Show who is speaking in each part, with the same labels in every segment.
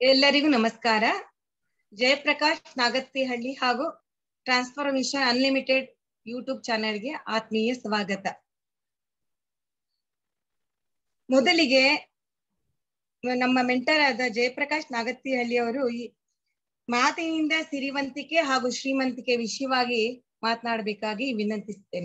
Speaker 1: ಎಲ್ಲರಿಗೂ ನಮಸ್ಕಾರ ಜಯಪ್ರಕಾಶ್ ನಾಗತ್ತಿಹಳ್ಳಿ ಹಾಗೂ ಟ್ರಾನ್ಸ್ಫಾರ್ಮೇಶನ್ ಅನ್ಲಿಮಿಟೆಡ್ ಯೂಟ್ಯೂಬ್ ಚಾನೆಲ್ಗೆ ಆತ್ಮೀಯ ಸ್ವಾಗತ ಮೊದಲಿಗೆ ನಮ್ಮ ಮೆಂಟರ್ ಆದ ಜಯಪ್ರಕಾಶ್ ನಾಗತ್ತಿಹಳ್ಳಿ ಅವರು ಈ ಮಾತಿನಿಂದ ಸಿರಿವಂತಿಕೆ ಹಾಗೂ ಶ್ರೀಮಂತಿಕೆ ವಿಷಯವಾಗಿ ಮಾತನಾಡಬೇಕಾಗಿ ವಿನಂತಿಸ್ತೇನೆ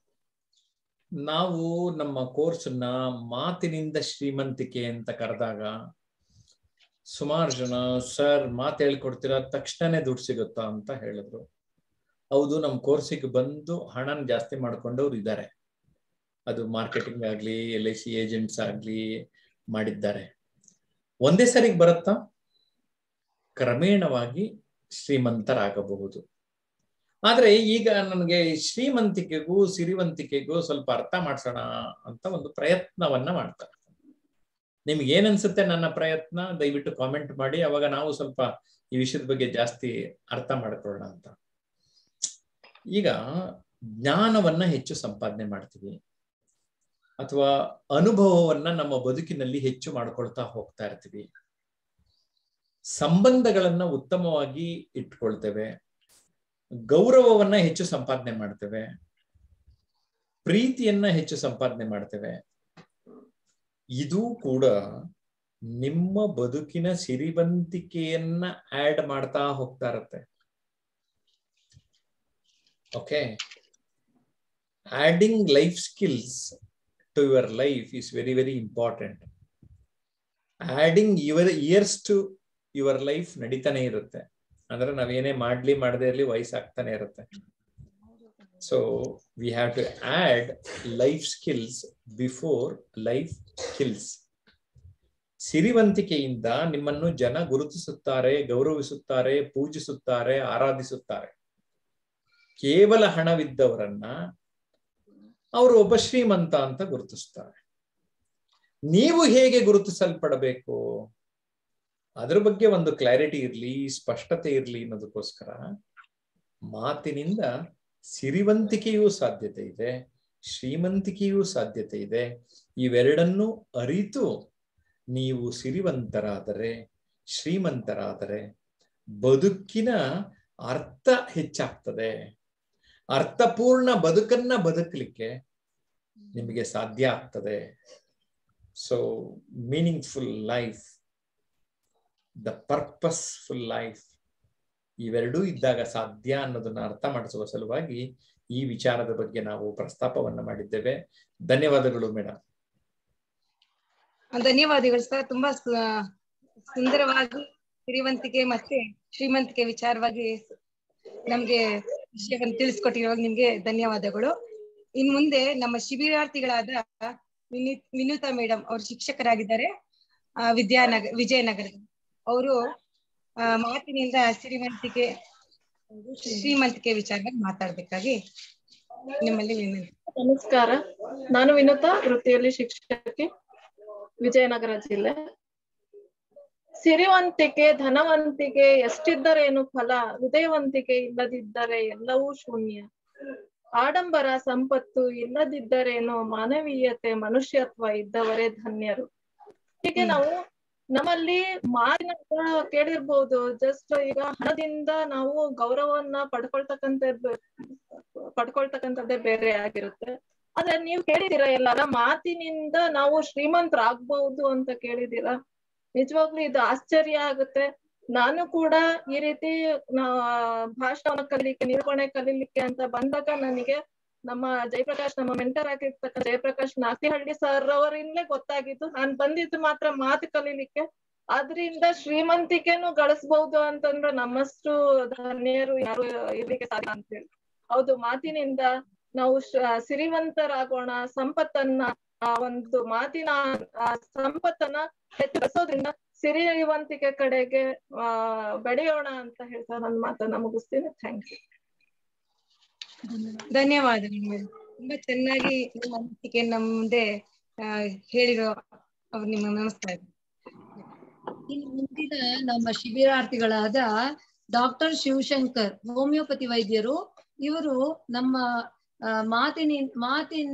Speaker 2: ನಾವು ನಮ್ಮ ಕೋರ್ಸ್ನ ಮಾತಿನಿಂದ ಶ್ರೀಮಂತಿಕೆ ಅಂತ ಕರೆದಾಗ ಸುಮಾರು ಜನ ಸರ್ ಮಾತು ಹೇಳ್ಕೊಡ್ತೀರಾ ತಕ್ಷಣನೇ ದುಡ್ಡು ಸಿಗುತ್ತಾ ಅಂತ ಹೇಳಿದ್ರು ಹೌದು ನಮ್ಮ ಕೋರ್ಸಿಗೆ ಬಂದು ಹಣನ ಜಾಸ್ತಿ ಮಾಡ್ಕೊಂಡವ್ರು ಇದ್ದಾರೆ ಅದು ಮಾರ್ಕೆಟಿಂಗ್ ಆಗ್ಲಿ ಎಲ್ ಐ ಸಿ ಏಜೆಂಟ್ಸ್ ಆಗ್ಲಿ ಮಾಡಿದ್ದಾರೆ ಒಂದೇ ಸರಿಗೆ ಬರುತ್ತಾ ಕ್ರಮೇಣವಾಗಿ ಶ್ರೀಮಂತರಾಗಬಹುದು ಆದ್ರೆ ಈಗ ನನಗೆ ಶ್ರೀಮಂತಿಕೆಗೂ ಸಿರಿವಂತಿಕೆಗೂ ಸ್ವಲ್ಪ ಅರ್ಥ ಮಾಡ್ಸೋಣ ಅಂತ ಒಂದು ಪ್ರಯತ್ನವನ್ನ ಮಾಡ್ತಾರೆ ನಿಮ್ಗೆ ಏನ್ ಅನ್ಸುತ್ತೆ ನನ್ನ ಪ್ರಯತ್ನ ದಯವಿಟ್ಟು ಕಾಮೆಂಟ್ ಮಾಡಿ ಅವಾಗ ನಾವು ಸ್ವಲ್ಪ ಈ ವಿಷಯದ ಬಗ್ಗೆ ಜಾಸ್ತಿ ಅರ್ಥ ಮಾಡ್ಕೊಳ್ಳೋಣ ಅಂತ ಈಗ ಜ್ಞಾನವನ್ನ ಹೆಚ್ಚು ಸಂಪಾದನೆ ಮಾಡ್ತೀವಿ ಅಥವಾ ಅನುಭವವನ್ನ ನಮ್ಮ ಬದುಕಿನಲ್ಲಿ ಹೆಚ್ಚು ಮಾಡ್ಕೊಳ್ತಾ ಹೋಗ್ತಾ ಇರ್ತೀವಿ ಸಂಬಂಧಗಳನ್ನ ಉತ್ತಮವಾಗಿ ಇಟ್ಕೊಳ್ತೇವೆ ಗೌರವವನ್ನ ಹೆಚ್ಚು ಸಂಪಾದನೆ ಮಾಡ್ತೇವೆ ಪ್ರೀತಿಯನ್ನ ಹೆಚ್ಚು ಸಂಪಾದನೆ ಮಾಡ್ತೇವೆ ಇದು ಕೂಡ ನಿಮ್ಮ ಬದುಕಿನ ಸಿರಿವಂತಿಕೆಯನ್ನ ಆಡ್ ಮಾಡ್ತಾ ಹೋಗ್ತಾ ಇರತ್ತೆ okay adding life skills to your life is very very important adding your years to your life ನಡೀತಾನೆ ಇರುತ್ತೆ ಅಂದ್ರೆ ನಾವೇನೇ ಮಾಡ್ಲಿ ಮಾಡದೇ ಇರಲಿ ವಯಸ್ಸಾಗ್ತಾನೆ ಇರುತ್ತೆ so we have to add life skills before life skills ಸಿರಿವಂತಿಕೆಯಿಂದ ನಿಮ್ಮನ್ನು ಜನ ಗುರುತಿಸುತ್ತಾರೆ ಗೌರವಿಸುತ್ತಾರೆ ಪೂಜಿಸುತ್ತಾರೆ ಆರಾಧಿಸುತ್ತಾರೆ ಕೇವಲ ಹಣವಿದ್ದವರನ್ನ ಅವರು ಒಬ್ಬ ಶ್ರೀಮಂತ ಅಂತ ಗುರುತಿಸ್ತಾರೆ ನೀವು ಹೇಗೆ ಗುರುತಿಸಲ್ಪಡಬೇಕು ಅದ್ರ ಬಗ್ಗೆ ಒಂದು ಕ್ಲಾರಿಟಿ ಇರ್ಲಿ ಸ್ಪಷ್ಟತೆ ಇರ್ಲಿ ಅನ್ನೋದಕ್ಕೋಸ್ಕರ ಮಾತಿನಿಂದ ಸಿರಿವಂತಿಕೆಯೂ ಸಾಧ್ಯತೆ ಇದೆ ಶ್ರೀಮಂತಿಕೆಯೂ ಸಾಧ್ಯತೆ ಇದೆ ಇವೆರಡನ್ನೂ ಅರಿತು ನೀವು ಸಿರಿವಂತರಾದರೆ ಶ್ರೀಮಂತರಾದರೆ ಬದುಕಿನ ಅರ್ಥ ಹೆಚ್ಚಾಗ್ತದೆ ಅರ್ಥಪೂರ್ಣ ಬದುಕನ್ನ ಬದುಕಲಿಕ್ಕೆ ನಿಮಗೆ ಸಾಧ್ಯ ಆಗ್ತದೆ so meaningful life the purposeful life ಇವೆರಡೂ ಇದ್ದಾಗ ಸಾಧ್ಯ ಅನ್ನೋದನ್ನ ಅರ್ಥ ಮಾಡಿಸುವ ಸಲುವಾಗಿ ಈ ವಿಚಾರದ ಬಗ್ಗೆ ನಾವು ಪ್ರಸ್ತಾಪವನ್ನ ಮಾಡಿದ್ದೇವೆ ಧನ್ಯವಾದಗಳು ಮೇಡಮ್
Speaker 1: ಧನ್ಯವಾದಗಳು ಸರ್ ತುಂಬಾ ಸುಂದರವಾಗಿ ಸಿರಿವಂತಿಕೆ ಮತ್ತೆ ಶ್ರೀಮಂತಿಕೆ ವಿಚಾರವಾಗಿ ನಮ್ಗೆ ವಿಷಯವನ್ನು ತಿಳಿಸ್ಕೊಟ್ಟಿರೋ ನಿಮ್ಗೆ ಧನ್ಯವಾದಗಳು ಇನ್ ಮುಂದೆ ನಮ್ಮ ಶಿಬಿರಾರ್ಥಿಗಳಾದ ವಿನಿ ವಿನೂತಾ ಮೇಡಮ್ ಅವ್ರ ಶಿಕ್ಷಕರಾಗಿದ್ದಾರೆ ವಿದ್ಯಾನಗರ ವಿಜಯನಗರದ ಅವರು ಮಾತಿನಿಂದ ಸಿರಿವಂತಿಕೆ ಶ್ರೀಮಂತಿಕೆ ವಿಚಾರವಾಗಿ ಮಾತಾಡ್ಬೇಕಾಗಿ ನಿಮ್ಮಲ್ಲಿ ವಿನಂತಿ
Speaker 3: ನಮಸ್ಕಾರ ನಾನು ವಿನುತಾ ವೃತ್ತಿಯಲ್ಲಿ ಶಿಕ್ಷಕಿ ವಿಜಯನಗರ ಜಿಲ್ಲೆ ಸಿರಿವಂತಿಕೆ ಧನವಂತಿಕೆ ಎಷ್ಟಿದ್ದರೇನು ಫಲ ಹೃದಯವಂತಿಕೆ ಇಲ್ಲದಿದ್ದರೆ ಎಲ್ಲವೂ ಶೂನ್ಯ ಆಡಂಬರ ಸಂಪತ್ತು ಇಲ್ಲದಿದ್ದರೇನು ಮಾನವೀಯತೆ ಮನುಷ್ಯತ್ವ ಇದ್ದವರೇ ಧನ್ಯರು ಹೀಗೆ ನಾವು ನಮ್ಮಲ್ಲಿ ಮಾತಿನ ಕೇಳಿರ್ಬಹುದು ಜಸ್ಟ್ ಈಗ ಹಣದಿಂದ ನಾವು ಗೌರವವನ್ನ ಪಡ್ಕೊಳ್ತಕ್ಕಂಥದ್ದು ಪಡ್ಕೊಳ್ತಕ್ಕಂಥದ್ದೇ ಬೇರೆ ಆಗಿರುತ್ತೆ ಆದ್ರೆ ನೀವು ಕೇಳಿದೀರಾ ಎಲ್ಲಾರ ಮಾತಿನಿಂದ ನಾವು ಶ್ರೀಮಂತರಾಗ್ಬಹುದು ಅಂತ ಕೇಳಿದೀರಾ ನಿಜವಾಗ್ಲೂ ಇದು ಆಶ್ಚರ್ಯ ಆಗುತ್ತೆ ನಾನು ಕೂಡ ಈ ರೀತಿ ಭಾಷಣವನ್ನ ಕಲೀಲಿಕ್ಕೆ ನಿರ್ವಹಣೆ ಕಲೀಲಿಕ್ಕೆ ಅಂತ ಬಂದಾಗ ನನಗೆ ನಮ್ಮ ಜಯಪ್ರಕಾಶ್ ನಮ್ಮ ಮೆಂಟರ್ ಆಗಿರ್ತಕ್ಕ ಜಯಪ್ರಕಾಶ್ ನಾತಿಹಳ್ಳಿ ಸರ್ ಅವರಿಂದಲೇ ಗೊತ್ತಾಗಿತ್ತು ನಾನ್ ಬಂದಿದ್ದು ಮಾತ್ರ ಮಾತು ಕಲೀಲಿಕ್ಕೆ ಅದ್ರಿಂದ ಶ್ರೀಮಂತಿಕೆನು ಗಳಿಸಬಹುದು ಅಂತಂದ್ರೆ ನಮ್ಮಷ್ಟು ಧನ್ಯರು ಯಾರು ಇರ್ಲಿಕ್ಕೆ ಸಾಧ್ಯ ಅಂತ ಹೇಳಿ ಹೌದು ಮಾತಿನಿಂದ ನಾವು ಸಿರಿವಂತರಾಗೋಣ ಸಂಪತ್ತನ್ನ ಆ ಒಂದು ಮಾತಿನ ಸಂಪತ್ತನ್ನ ಹೆಚ್ಚು ಬೆಳೆಸೋದ್ರಿಂದ ಸಿರಿವಂತಿಕೆ ಕಡೆಗೆ ಆ ಬೆಳೆಯೋಣ ಅಂತ ಹೇಳ್ತಾ ನನ್ನ ಮಾತನ್ನ ಮುಗಿಸ್ತೀನಿ ಥ್ಯಾಂಕ್ ಯು
Speaker 1: ಧನ್ಯವಾದಗಳು ತುಂಬಾ ಚೆನ್ನಾಗಿ ನಿಮ್ಮ ಅನಿಸಿಕೆ ನಮ್ದೆ ಹೇಳಿರೋ ಅವ್ರು ನಿಮ್ಮ ನಮಸ್ಕಾರ
Speaker 4: ಇನ್ನು ಮುಂದಿನ ನಮ್ಮ ಶಿಬಿರಾರ್ಥಿಗಳಾದ ಡಾಕ್ಟರ್ ಶಿವಶಂಕರ್ ಹೋಮಿಯೋಪತಿ ವೈದ್ಯರು ಇವರು ನಮ್ಮ ಮಾತಿನ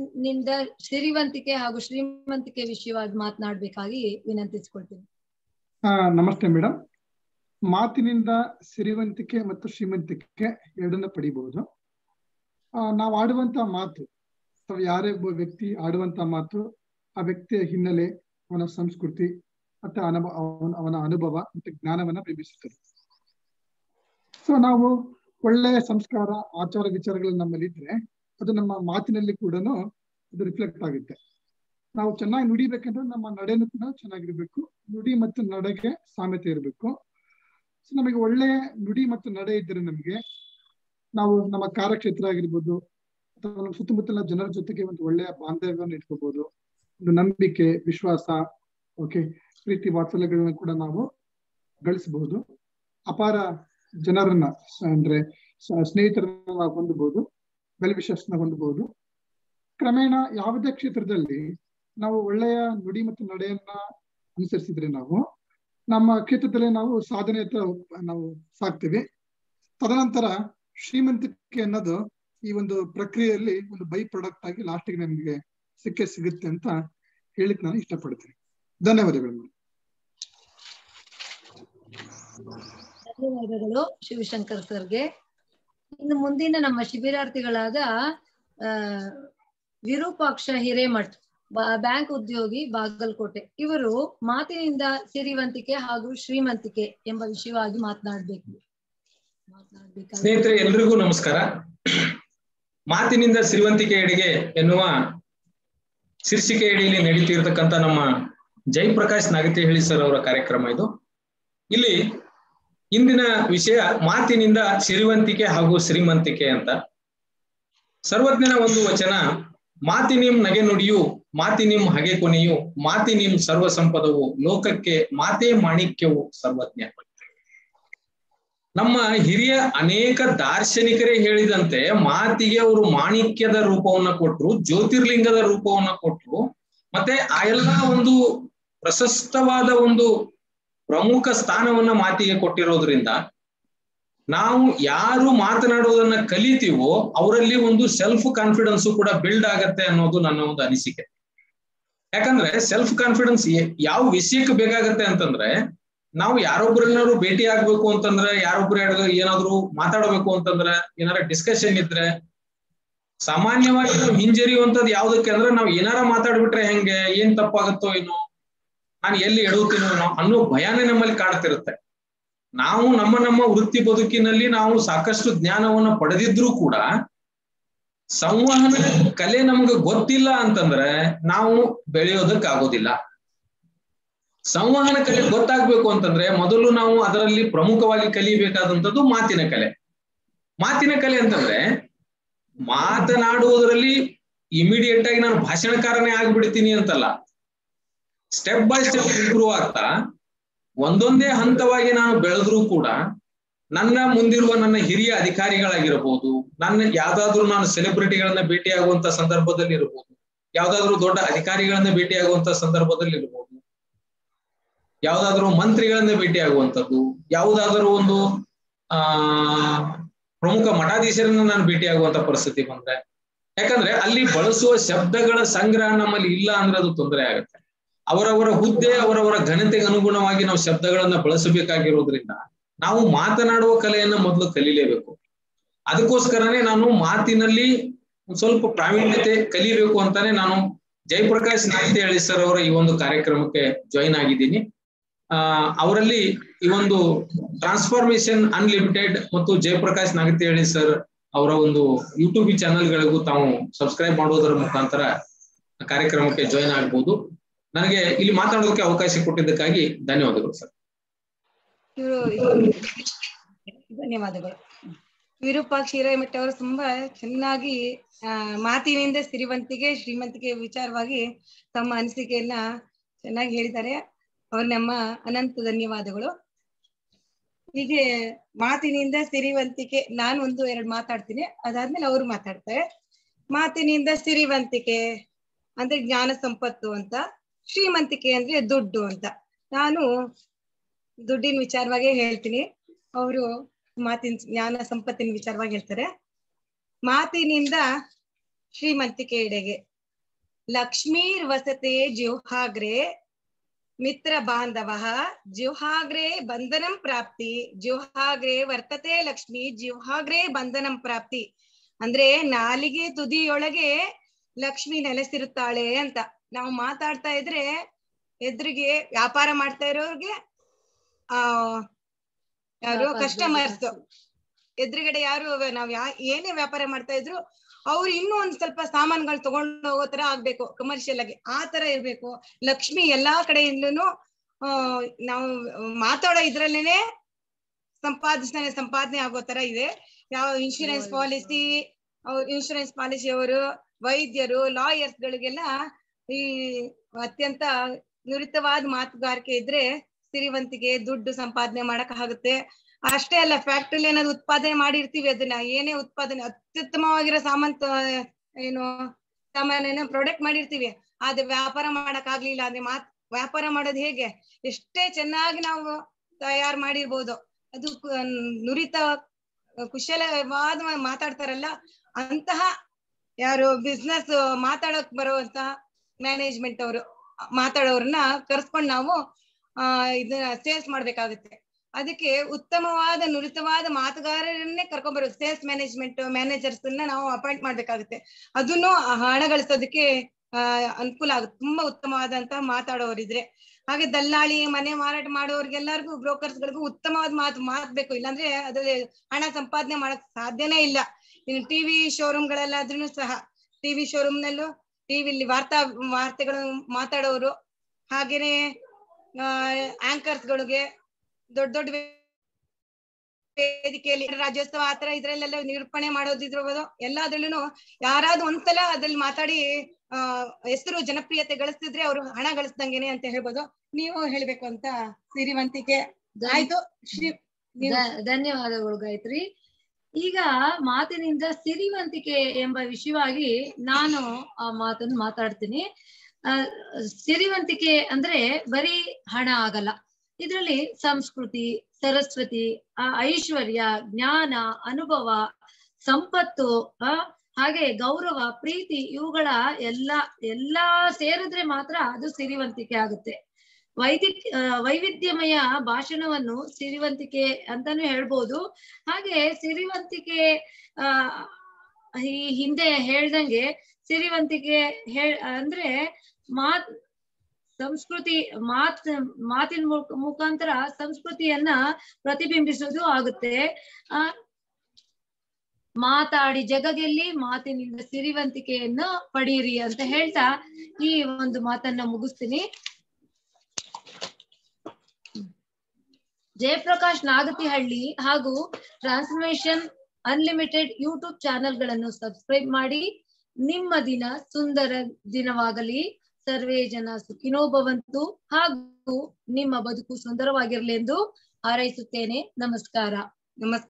Speaker 4: ಮಾತಿನಿಂದ ಸಿರಿವಂತಿಕೆ ಹಾಗೂ ಶ್ರೀಮಂತಿಕೆ ವಿಷಯವಾಗಿ ಮಾತನಾಡ್ಬೇಕಾಗಿ ವಿನಂತಿಸ್ಕೊಳ್ತೀನಿ
Speaker 5: ಆ, ನಮಸ್ತೆ ಮೇಡಮ್ ಮಾತಿನಿಂದ ಸಿರಿವಂತಿಕೆ ಮತ್ತು ಶ್ರೀಮಂತಿಕೆ ಎರಡನ್ನ ಪಡಿಬಹುದು ಆ, ನಾವು ಆಡುವಂತ ಮಾತು ಅಥವಾ ಯಾರೇ ಒಬ್ಬ ವ್ಯಕ್ತಿ ಆಡುವಂತ ಮಾತು ಆ ವ್ಯಕ್ತಿಯ ಹಿನ್ನೆಲೆ ಅವನ ಸಂಸ್ಕೃತಿ ಮತ್ತೆ ಅನುಭವ ಅವನ ಅವನ ಅನುಭವ ಮತ್ತೆ ಜ್ಞಾನವನ್ನ ಬಿಂಬಿಸುತ್ತದೆ ಸೊ ನಾವು ಒಳ್ಳೆಯ ಸಂಸ್ಕಾರ ಆಚಾರ ವಿಚಾರಗಳು ನಮ್ಮಲ್ಲಿ ಇದ್ರೆ ಅದು ನಮ್ಮ ಮಾತಿನಲ್ಲಿ ಕೂಡ ಅದು ರಿಫ್ಲೆಕ್ಟ್ ಆಗುತ್ತೆ ನಾವು ಚೆನ್ನಾಗಿ ನುಡಿಬೇಕಂದ್ರೆ ನಮ್ಮ ನಡೆನೂ ಕೂಡ ಚೆನ್ನಾಗಿರ್ಬೇಕು ನುಡಿ ಮತ್ತು ನಡೆಗೆ ಸಾಮ್ಯತೆ ಇರಬೇಕು ಸೊ ನಮಗೆ ಒಳ್ಳೆ ನುಡಿ ಮತ್ತು ನಡೆ ಇದ್ದರೆ ನಮಗೆ ನಾವು ನಮ್ಮ ಕಾರ್ಯಕ್ಷೇತ್ರ ಆಗಿರ್ಬೋದು ಅಥವಾ ನಮ್ಮ ಸುತ್ತಮುತ್ತಲ ಜನರ ಜೊತೆಗೆ ಒಂದು ಒಳ್ಳೆಯ ಬಾಂಧವ್ಯವನ್ನು ಇಟ್ಕೋಬಹುದು ಒಂದು ನಂಬಿಕೆ ವಿಶ್ವಾಸ ಓಕೆ ಪ್ರೀತಿ ವಾತ್ಸಲ್ಯಗಳನ್ನ ಕೂಡ ನಾವು ಗಳಿಸಬಹುದು ಅಪಾರ ಜನರನ್ನ ಸ- ಅಂದ್ರೆ ಸ- ಸ್ನೇಹಿತರನ್ನ ನಾವು ಹೊಂದಬಹುದು ವೆಲ್ವಿಶಸ್ನ ಹೊಂದಬಹುದು ಕ್ರಮೇಣ ಯಾವುದೇ ಕ್ಷೇತ್ರದಲ್ಲಿ ನಾವು ಒಳ್ಳೆಯ ನುಡಿ ಮತ್ತು ನಡೆಯನ್ನ ಅನುಸರಿಸಿದ್ರೆ ನಾವು ನಮ್ಮ ಕ್ಷೇತ್ರದಲ್ಲಿ ನಾವು ಸಾಧನೆಯತ್ತ ನಾವು ಸಾಕ್ತೀವಿ ತದನಂತರ ಶ್ರೀಮಂತಿಕೆ ಅನ್ನೋದು ಈ ಒಂದು ಪ್ರಕ್ರಿಯೆಯಲ್ಲಿ ಒಂದು ಬೈ ಪ್ರಾಡಕ್ಟ್ ಆಗಿ ಲಾಸ್ಟಿಗೆ ನಮಗೆ ಸಿಕ್ಕೇ ಸಿಗುತ್ತೆ ಅಂತ ಹೇಳಿಕ್ ನಾನು ಇಷ್ಟಪಡ್ತೀನಿ ಧನ್ಯವಾದಗಳು ಮೇಡಮ್
Speaker 4: ಧನ್ಯವಾದಗಳು ಶಿವಶಂಕರ್ ಸರ್ಗೆ ಇನ್ನು ಮುಂದಿನ ನಮ್ಮ ಶಿಬಿರಾರ್ಥಿಗಳಾದ ಆ ವಿರೂಪಾಕ್ಷ ಹಿರೇಮಠ್ ಬ- ಬ್ಯಾಂಕ್ ಉದ್ಯೋಗಿ ಬಾಗಲಕೋಟೆ ಇವರು ಮಾತಿನಿಂದ ಸಿರಿವಂತಿಕೆ ಹಾಗೂ ಶ್ರೀಮಂತಿಕೆ ಎಂಬ ವಿಷಯವಾಗಿ ಮಾತನಾಡ್ಬೇಕು ಮಾತನಾಡ್ಬೇಕಾದ್ರೆ
Speaker 6: ಸ್ನೇಹಿತರೆ ಎಲ್ರಿಗೂ ನಮಸ್ಕಾರ ಮಾತಿನಿಂದ ಸಿರಿವಂತಿಕೆಯೆಡೆಗೆ ಎನ್ನುವ ಶೀರ್ಷಿಕೆಯಡಿಯಲ್ಲಿ ನಡೀತಿರ್ತಕ್ಕಂಥ ನಮ್ಮ ಜಯಪ್ರಕಾಶ್ ನಾಗತಿ ಹೇಳಿ ಸರ್ ಅವರ ಕಾರ್ಯಕ್ರಮ ಇದು ಇಲ್ಲಿ ಇಂದಿನ ವಿಷಯ ಮಾತಿನಿಂದ ಸಿರಿವಂತಿಕೆ ಹಾಗೂ ಶ್ರೀಮಂತಿಕೆ ಅಂತ ಸರ್ವಜ್ಞನ ಒಂದು ವಚನ ಮಾತಿನಿಂ ನಗೆ ನುಡಿಯು ಮಾತಿನಿಂ ಹಗೆ ಕೊನೆಯು ಮಾತಿನಿಂ ಸರ್ವ ಸಂಪದವು ಲೋಕಕ್ಕೆ ಮಾತೇ ಮಾಣಿಕ್ಯವು ಸರ್ವಜ್ಞ ನಮ್ಮ ಹಿರಿಯ ಅನೇಕ ದಾರ್ಶನಿಕರೇ ಹೇಳಿದಂತೆ ಮಾತಿಗೆ ಅವರು ಮಾಣಿಕ್ಯದ ರೂಪವನ್ನ ಕೊಟ್ರು ಜ್ಯೋತಿರ್ಲಿಂಗದ ರೂಪವನ್ನ ಕೊಟ್ರು ಮತ್ತೆ ಆ ಎಲ್ಲ ಒಂದು ಪ್ರಶಸ್ತವಾದ ಒಂದು ಪ್ರಮುಖ ಸ್ಥಾನವನ್ನ ಮಾತಿಗೆ ಕೊಟ್ಟಿರೋದ್ರಿಂದ ನಾವು ಯಾರು ಮಾತನಾಡೋದನ್ನ ಕಲಿತೀವೋ ಅವರಲ್ಲಿ ಒಂದು ಸೆಲ್ಫ್ ಕಾನ್ಫಿಡೆನ್ಸ್ ಕೂಡ ಬಿಲ್ಡ್ ಆಗತ್ತೆ ಅನ್ನೋದು ನನ್ನ ಒಂದು ಅನಿಸಿಕೆ ಯಾಕಂದ್ರೆ ಸೆಲ್ಫ್ ಕಾನ್ಫಿಡೆನ್ಸ್ ಯಾವ ವಿಷಯಕ್ಕೆ ಬೇಕಾಗತ್ತೆ ಅಂತಂದ್ರೆ ನಾವು ಯಾರೊಬ್ಬರನ್ನಾರು ಭೇಟಿ ಆಗ್ಬೇಕು ಅಂತಂದ್ರೆ ಯಾರೊಬ್ರು ಏನಾದ್ರು ಮಾತಾಡಬೇಕು ಅಂತಂದ್ರೆ ಏನಾರ ಡಿಸ್ಕಷನ್ ಇದ್ರೆ ಸಾಮಾನ್ಯವಾಗಿ ನಾವು ಹಿಂಜರಿಯುವಂತದ್ದು ಯಾವ್ದಕ್ಕೆ ಅಂದ್ರೆ ನಾವು ಏನಾರ ಮಾತಾಡ್ಬಿಟ್ರೆ ಹೆಂಗೆ ಏನ್ ತಪ್ಪಾಗುತ್ತೋ ಏನೋ ನಾನು ಎಲ್ಲಿ ಎಡುತ್ತೀನೋ ಏನೋ ಅನ್ನೋ ಭಯನೇ ನಮ್ಮಲ್ಲಿ ಕಾಡ್ತಿರುತ್ತೆ ನಾವು ನಮ್ಮ ನಮ್ಮ ವೃತ್ತಿ ಬದುಕಿನಲ್ಲಿ ನಾವು ಸಾಕಷ್ಟು ಜ್ಞಾನವನ್ನು ಪಡೆದಿದ್ರೂ ಕೂಡ ಸಂವಹನ ಕಲೆ ನಮ್ಗೆ ಗೊತ್ತಿಲ್ಲ ಅಂತಂದ್ರೆ ನಾವು ಬೆಳೆಯೋದಕ್ಕೆ ಆಗೋದಿಲ್ಲ ಸಂವಹನ ಕಲೆ ಗೊತ್ತಾಗ್ಬೇಕು ಅಂತಂದ್ರೆ ಮೊದಲು ನಾವು ಅದರಲ್ಲಿ ಪ್ರಮುಖವಾಗಿ ಕಲಿಬೇಕಾದಂಥದ್ದು ಮಾತಿನ ಕಲೆ ಮಾತಿನ ಕಲೆ ಅಂತಂದ್ರೆ ಮಾತನಾಡುವುದರಲ್ಲಿ ಇಮಿಡಿಯೇಟ್ ಆಗಿ ನಾನು ಭಾಷಣಕಾರನೇ ಆಗ್ಬಿಡ್ತೀನಿ ಅಂತಲ್ಲ ಸ್ಟೆಪ್ ಬೈ ಸ್ಟೆಪ್ ಇಂಪ್ರೂವ್ ಆಗ್ತಾ ಒಂದೊಂದೇ ಹಂತವಾಗಿ ನಾನು ಬೆಳೆದ್ರೂ ಕೂಡ ನನ್ನ ಮುಂದಿರುವ ನನ್ನ ಹಿರಿಯ ಅಧಿಕಾರಿಗಳಾಗಿರಬಹುದು ನನ್ನ ಯಾವ್ದಾದ್ರು ನಾನು ಸೆಲೆಬ್ರಿಟಿಗಳನ್ನ ಭೇಟಿಯಾಗುವಂತ ಸಂದರ್ಭದಲ್ಲಿ ಇರಬಹುದು ಯಾವ್ದಾದ್ರು ದೊಡ್ಡ ಅಧಿಕಾರಿಗಳನ್ನ ಭೇಟಿಯಾಗುವಂತ ಸಂದರ್ಭದಲ್ಲಿ ಇರಬಹುದು ಯಾವ್ದಾದ್ರು ಮಂತ್ರಿಗಳನ್ನ ಭೇಟಿಯಾಗುವಂಥದ್ದು ಯಾವುದಾದರೂ ಒಂದು ಆ ಪ್ರಮುಖ ಮಠಾಧೀಶರನ್ನ ನಾನು ಭೇಟಿಯಾಗುವಂತ ಪರಿಸ್ಥಿತಿ ಬಂದ್ರೆ ಯಾಕಂದ್ರೆ ಅಲ್ಲಿ ಬಳಸುವ ಶಬ್ದಗಳ ಸಂಗ್ರಹ ನಮ್ಮಲ್ಲಿ ಇಲ್ಲ ಅಂದ್ರೆ ಅದು ತೊಂದರೆ ಆಗುತ್ತೆ ಅವರವರ ಹುದ್ದೆ ಅವರವರ ಘನತೆಗೆ ಅನುಗುಣವಾಗಿ ನಾವು ಶಬ್ದಗಳನ್ನ ಬಳಸಬೇಕಾಗಿರೋದ್ರಿಂದ ನಾವು ಮಾತನಾಡುವ ಕಲೆಯನ್ನ ಮೊದಲು ಕಲಿಲೇಬೇಕು ಅದಕ್ಕೋಸ್ಕರನೇ ನಾನು ಮಾತಿನಲ್ಲಿ ಒಂದ್ ಸ್ವಲ್ಪ ಪ್ರಾವೀಣ್ಯತೆ ಕಲಿಬೇಕು ಅಂತಾನೆ ನಾನು ಜಯಪ್ರಕಾಶ್ ನಾಯ್ತಿ ಹೇಳಿ ಸರ್ ಅವರ ಈ ಒಂದು ಕಾರ್ಯಕ್ರಮಕ್ಕೆ ಜಾಯಿನ್ ಆಗಿದ್ದೀನಿ ಆ ಅವರಲ್ಲಿ ಈ ಒಂದು ಟ್ರಾನ್ಸ್ಫಾರ್ಮೇಶನ್ ಅನ್ಲಿಮಿಟೆಡ್ ಮತ್ತು ಜಯಪ್ರಕಾಶ್ ನಾಗತಿಹಳ್ಳಿ ಸರ್ ಅವರ ಒಂದು ಯೂಟ್ಯೂಬ್ ಚಾನೆಲ್ಗಳಿಗೂ ತಾವು ಸಬ್ಸ್ಕ್ರೈಬ್ ಮಾಡೋದರ ಮುಖಾಂತರ ಕಾರ್ಯಕ್ರಮಕ್ಕೆ ಜಾಯಿನ್ ಆಗ್ಬೋದು ನನಗೆ ಇಲ್ಲಿ ಮಾತಾಡೋದಕ್ಕೆ ಅವಕಾಶ ಕೊಟ್ಟಿದ್ದಕ್ಕಾಗಿ ಧನ್ಯವಾದಗಳು ಸರ್
Speaker 1: ಇವರು ಧನ್ಯವಾದಗಳು ವಿರೂಪಾಕ್ಷ ಹಿರೇಮಠ ಅವರು ತುಂಬಾ ಚೆನ್ನಾಗಿ ಆ ಮಾತಿನಿಂದ ಸಿರಿವಂತಿಗೆ ಶ್ರೀಮಂತಿಕೆ ವಿಚಾರವಾಗಿ ತಮ್ಮ ಅನಿಸಿಕೆಯನ್ನ ಚೆನ್ನಾಗಿ ಹೇಳಿದ್ದಾರೆ ಅವ್ರ ನಮ್ಮ ಅನಂತ ಧನ್ಯವಾದಗಳು ಹೀಗೆ ಮಾತಿನಿಂದ ಸಿರಿವಂತಿಕೆ ನಾನು ಒಂದು ಎರಡು ಮಾತಾಡ್ತೀನಿ ಅದಾದ್ಮೇಲೆ ಅವ್ರು ಮಾತಾಡ್ತಾರೆ ಮಾತಿನಿಂದ ಸಿರಿವಂತಿಕೆ ಅಂದ್ರೆ ಜ್ಞಾನ ಸಂಪತ್ತು ಅಂತ ಶ್ರೀಮಂತಿಕೆ ಅಂದ್ರೆ ದುಡ್ಡು ಅಂತ ನಾನು ದುಡ್ಡಿನ ವಿಚಾರವಾಗಿ ಹೇಳ್ತೀನಿ ಅವರು ಮಾತಿನ ಜ್ಞಾನ ಸಂಪತ್ತಿನ ವಿಚಾರವಾಗಿ ಹೇಳ್ತಾರೆ ಮಾತಿನಿಂದ ಶ್ರೀಮಂತಿಕೆ ಎಡೆಗೆ ಲಕ್ಷ್ಮೀರ್ ವಸತೆ ಜಿಹ್ವಾಗ್ರೆ ಮಿತ್ರ ಬಾಂಧವ ಜಿಹ್ವಾಗ್ರೆ ಬಂಧನಂ ಪ್ರಾಪ್ತಿ ಜಿಹ್ವಾಗ್ರೆ ವರ್ತತೆ ಲಕ್ಷ್ಮಿ ಜಿಹ್ವಾಗ್ರೆ ಬಂಧನಂ ಪ್ರಾಪ್ತಿ ಅಂದ್ರೆ ನಾಲಿಗೆ ತುದಿಯೊಳಗೆ ಲಕ್ಷ್ಮಿ ನೆಲೆಸಿರುತ್ತಾಳೆ ಅಂತ ನಾವು ಮಾತಾಡ್ತಾ ಇದ್ರೆ ಎದುರಿಗೆ ವ್ಯಾಪಾರ ಮಾಡ್ತಾ ಇರೋರ್ಗೆ ಆ ಯಾರು ಕಸ್ಟಮರ್ಸ್ ಎದುರುಗಡೆ ಯಾರು ನಾವ್ ಯಾ ಏನೇ ವ್ಯಾಪಾರ ಮಾಡ್ತಾ ಇದ್ರು ಅವ್ರು ಇನ್ನೂ ಒಂದ್ ಸ್ವಲ್ಪ ಸಾಮಾನುಗಳು ತಗೊಂಡು ಹೋಗೋ ತರ ಆಗ್ಬೇಕು ಕಮರ್ಷಿಯಲ್ ಆಗಿ ಆ ತರ ಇರ್ಬೇಕು ಲಕ್ಷ್ಮಿ ಎಲ್ಲಾ ಕಡೆಯಿಂದನು ಆ ನಾವು ಮಾತಾಡೋ ಇದ್ರಲ್ಲೇನೆ ಸಂಪಾದಿಸ್ತಾನೆ ಸಂಪಾದನೆ ಆಗೋ ತರ ಇದೆ ಯಾವ ಇನ್ಶೂರೆನ್ಸ್ ಪಾಲಿಸಿ ಇನ್ಶೂರೆನ್ಸ್ ಪಾಲಿಸಿ ಅವರು ವೈದ್ಯರು ಲಾಯರ್ಸ್ ಗಳಿಗೆಲ್ಲ ಈ ಅತ್ಯಂತ ನುರಿತವಾದ ಮಾತುಗಾರಿಕೆ ಇದ್ರೆ ಸಿರಿವಂತಿಗೆ ದುಡ್ಡು ಸಂಪಾದನೆ ಮಾಡಕ್ ಆಗುತ್ತೆ ಅಷ್ಟೇ ಅಲ್ಲ ಫ್ಯಾಕ್ಟ್ರಿಲಿ ಏನಾದ್ರು ಉತ್ಪಾದನೆ ಮಾಡಿರ್ತೀವಿ ಅದನ್ನ ಏನೇ ಉತ್ಪಾದನೆ ಅತ್ಯುತ್ತಮವಾಗಿರೋ ಸಾಮಾನ್ ಏನು ಸಾಮಾನ್ಯನ ಪ್ರಾಡಕ್ಟ್ ಮಾಡಿರ್ತೀವಿ ಅದು ವ್ಯಾಪಾರ ಮಾಡಕ್ ಆಗ್ಲಿಲ್ಲ ಅಂದ್ರೆ ಮಾತ್ ವ್ಯಾಪಾರ ಮಾಡೋದು ಹೇಗೆ ಎಷ್ಟೇ ಚೆನ್ನಾಗಿ ನಾವು ತಯಾರು ಮಾಡಿರ್ಬೋದು ಅದು ಕು- ನುರಿತ ಕುಶಲವಾದ ಮಾತಾಡ್ತಾರಲ್ಲ ಅಂತಹ ಯಾರು ಬಿಸ್ನೆಸ್ ಮಾತಾಡಕ್ ಬರುವಂತ ಮ್ಯಾನೇಜ್ಮೆಂಟ್ ಅವರು ಮಾತಾಡೋರ್ನ ಕರ್ಸ್ಕೊಂಡ್ ನಾವು ಆ ಇದನ್ನ ಸೇಲ್ಸ್ ಮಾಡ್ಬೇಕಾಗುತ್ತೆ ಅದಕ್ಕೆ ಉತ್ತಮವಾದ ನುರಿತವಾದ ಮಾತುಗಾರರನ್ನೇ ಕರ್ಕೊಂಡ್ ಬರೋದು ಸೇಲ್ಸ್ ಮ್ಯಾನೇಜ್ಮೆಂಟ್ ಮ್ಯಾನೇಜರ್ಸ್ ನಾವು ಅಪಾಯಿಂಟ್ ಮಾಡ್ಬೇಕಾಗುತ್ತೆ ಅದನ್ನು ಹಣ ಗಳಿಸೋದಕ್ಕೆ ಆ ಅನುಕೂಲ ಆಗುತ್ತೆ ತುಂಬಾ ಉತ್ತಮವಾದಂತಹ ಮಾತಾಡೋರಿದ್ರೆ ಹಾಗೆ ದಲ್ಲಾಳಿ ಮನೆ ಮಾರಾಟ ಮಾಡೋರ್ಗೆಲ್ಲರಿಗೂ ಬ್ರೋಕರ್ಸ್ ಗಳಿಗೂ ಉತ್ತಮವಾದ ಮಾತು ಮಾತ್ ಬೇಕು ಇಲ್ಲಾಂದ್ರೆ ಅದ್ರಲ್ಲಿ ಹಣ ಸಂಪಾದನೆ ಮಾಡಕ್ ಸಾಧ್ಯನೇ ಇಲ್ಲ ಇನ್ನು ಟಿವಿ ಶೋರೂಮ್ ಗಳಲ್ಲಾದ್ರೂ ಸಹ ಟಿವಿ ಶೋರೂಮ್ ನಲ್ಲೂ ಟಿವಿಲಿ ವಾರ್ತಾ ವಾರ್ತೆಗಳು ಮಾತಾಡೋರು ಹಾಗೇನೆ ಆಂಕರ್ಸ್ ಗಳಿಗೆ ದೊಡ್ಡ ದೊಡ್ಡ ವೇದಿಕೆಯಲ್ಲಿ ರಾಜ್ಯೋತ್ಸವ ಆತರ ಇದ್ರಲ್ಲೆಲ್ಲ ನಿರೂಪಣೆ ಮಾಡೋದಿದ್ರಬಹುದು ಎಲ್ಲಾದ್ರಲ್ಲೂ ಯಾರಾದ್ರೂ ಒಂದ್ಸಲ ಅದ್ರಲ್ಲಿ ಮಾತಾಡಿ ಆ ಹೆಸರು ಜನಪ್ರಿಯತೆ ಗಳಿಸ್ತಿದ್ರೆ ಅವ್ರು ಹಣ ಗಳಿಸ್ದಂಗೆನೆ ಅಂತ ಹೇಳ್ಬೋದು ನೀವು ಹೇಳ್ಬೇಕು ಅಂತ ಸಿರಿವಂತಿಕೆ ಆಯ್ತು ಶ್ರೀ ನೀವು
Speaker 4: ಧ- ಧನ್ಯವಾದಗಳು ಗಾಯತ್ರಿ ಈಗ ಮಾತಿನಿಂದ ಸಿರಿವಂತಿಕೆ ಎಂಬ ವಿಷಯವಾಗಿ ನಾನು ಆ ಮಾತನ್ನು ಮಾತಾಡ್ತೀನಿ ಆ ಸಿರಿವಂತಿಕೆ ಅಂದ್ರೆ ಬರೀ ಹಣ ಆಗಲ್ಲ ಇದರಲ್ಲಿ ಸಂಸ್ಕೃತಿ ಸರಸ್ವತಿ ಆ ಐಶ್ವರ್ಯ ಜ್ಞಾನ ಅನುಭವ ಸಂಪತ್ತು ಆ ಹಾಗೆ ಗೌರವ ಪ್ರೀತಿ ಇವುಗಳ ಎಲ್ಲ ಎಲ್ಲಾ ಸೇರಿದ್ರೆ ಮಾತ್ರ ಅದು ಸಿರಿವಂತಿಕೆ ಆಗುತ್ತೆ ವೈದಿಕ್ ಆ, ವೈವಿಧ್ಯಮಯ ಭಾಷಣವನ್ನು ಸಿರಿವಂತಿಕೆ ಅಂತಾನು ಹೇಳ್ಬೋದು ಹಾಗೆ ಸಿರಿವಂತಿಕೆ ಆ ಈ ಹಿಂದೆ ಹೇಳ್ದಂಗೆ ಸಿರಿವಂತಿಕೆ ಹೇಳ್ ಅಂದ್ರೆ ಮಾತ್ ಸಂಸ್ಕೃತಿ ಮಾತ್ ಮಾತಿನ ಮುಖ- ಮುಖಾಂತರ ಸಂಸ್ಕೃತಿಯನ್ನ ಪ್ರತಿಬಿಂಬಿಸೋದು ಆಗುತ್ತೆ ಆ ಮಾತಾಡಿ ಜಗಗೆಲ್ಲಿ ಮಾತಿನಿಂದ ಸಿರಿವಂತಿಕೆಯನ್ನು ಪಡೀರಿ ಅಂತ ಹೇಳ್ತಾ ಈ ಒಂದು ಮಾತನ್ನ ಮುಗಿಸ್ತೀನಿ ಜಯಪ್ರಕಾಶ್ ನಾಗತಿಹಳ್ಳಿ ಹಾಗೂ ಟ್ರಾನ್ಸ್ಫರ್ಮೇಶನ್ ಅನ್ಲಿಮಿಟೆಡ್ ಯೂಟ್ಯೂಬ್ ಚಾನೆಲ್ಗಳನ್ನು ಸಬ್ಸ್ಕ್ರೈಬ್ ಮಾಡಿ ನಿಮ್ಮ ದಿನ ಸುಂದರ ದಿನವಾಗಲಿ ಸರ್ವೇ ಜನ ಸುಖಿನೋ ಭವಂತು ಹಾಗೂ ನಿಮ್ಮ ಬದುಕು ಸುಂದರವಾಗಿರ್ಲಿ ಎಂದು ಹಾರೈಸುತ್ತೇನೆ ನಮಸ್ಕಾರ
Speaker 1: ನಮಸ್ಕಾರ